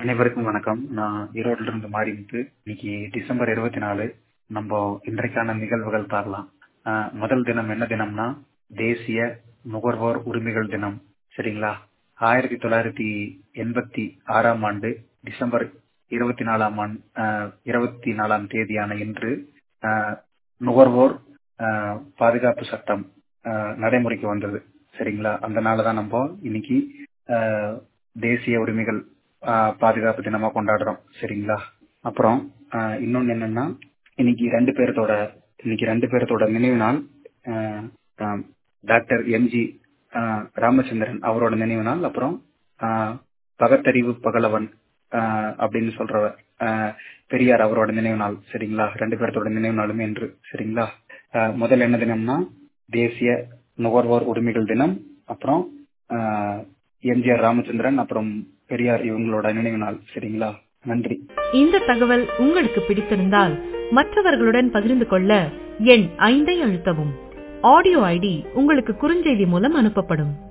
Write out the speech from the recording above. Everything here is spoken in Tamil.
அனைவருக்கும் வணக்கம் நான் ஈரோட்ல இருந்து மாறிமுத்து இன்னைக்கு டிசம்பர் இருபத்தி நாலு நம்ம இன்றைக்கான நிகழ்வுகள் பார்க்கலாம் ஆஹ் முதல் தினம் என்ன தினம்னா தேசிய நுகர்வோர் உரிமைகள் தினம் சரிங்களா ஆயிரத்தி தொள்ளாயிரத்தி எண்பத்தி ஆறாம் ஆண்டு டிசம்பர் இருபத்தி நாலாம் ஆண்டு இருபத்தி நாலாம் தேதியான இன்று ஆஹ் நுகர்வோர் ஆஹ் பாதுகாப்பு சட்டம் ஆஹ் நடைமுறைக்கு வந்தது சரிங்களா அந்த நாளதான் நம்ம இன்னைக்கு ஆஹ் தேசிய உரிமைகள் ஆஹ் பாதுகாப்பு தினமா கொண்டாடுறோம் சரிங்களா அப்புறம் ஆஹ் இன்னொன்னு என்னன்னா இன்னைக்கு ரெண்டு பேர்த்தோட இன்னைக்கு ரெண்டு பேர்த்தோட நினைவு நாள் ஆஹ் ஆஹ் டாக்டர் எம்ஜி ஆஹ் ராமச்சந்திரன் அவரோட நினைவு நாள் அப்புறம் ஆஹ் பகத்தறிவு பகலவன் ஆஹ் அப்படின்னு சொல்றவர் ஆஹ் பெரியார் அவரோட நினைவு நாள் சரிங்களா ரெண்டு பேர்த்தோட நினைவு நாளுமே என்று சரிங்களா ஆஹ் முதல்ல என்ன தினம்னா தேசிய நுகர்வோர் உரிமைகள் தினம் அப்புறம் ஆஹ் எம்ஜிஆர் ராமச்சந்திரன் அப்புறம் பெரியார் இவங்களோட நினைவு நாள் சரிங்களா நன்றி இந்த தகவல் உங்களுக்கு பிடித்திருந்தால் மற்றவர்களுடன் பகிர்ந்து கொள்ள எண் ஐந்தை அழுத்தவும் ஆடியோ ஐடி உங்களுக்கு குறுஞ்செய்தி மூலம் அனுப்பப்படும்